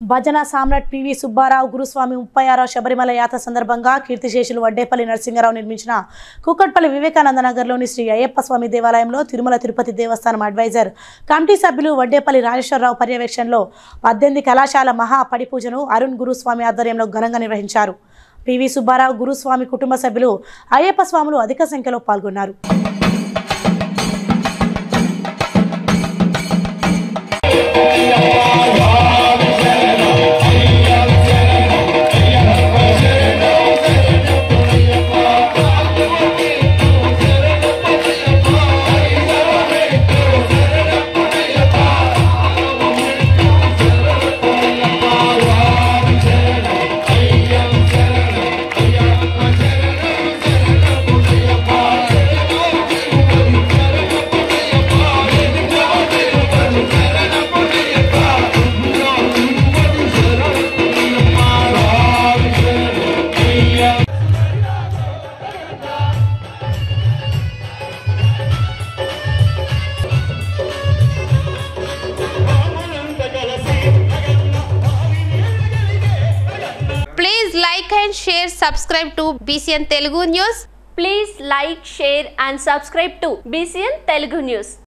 భజన సామ్రాట్ పివి సుబ్బారావు గురుస్వామి ముప్పై ఆరో శబరిమల యాత్ర సందర్భంగా కీర్తిశేషులు వడ్డేపల్లి నరసింహారావు నిర్మించిన కూకట్పల్లి వివేకానంద నగర్లోని శ్రీ అయ్యప్ప స్వామి దేవాలయంలో తిరుమల తిరుపతి దేవస్థానం అడ్వైజర్ కమిటీ సభ్యులు వడ్డేపల్లి రాజేశ్వరరావు పర్యవేక్షణలో పద్దెనిమిది కళాశాల మహా పడిపూజను అరుణ్ గురుస్వామి ఆధ్వర్యంలో ఘనంగా నిర్వహించారు పివి సుబ్బారావు గురుస్వామి కుటుంబ సభ్యులు అయ్యప్ప స్వాములు అధిక సంఖ్యలో పాల్గొన్నారు Please like and share, subscribe to BCN Telugu News. Please like, share and subscribe to BCN Telugu News.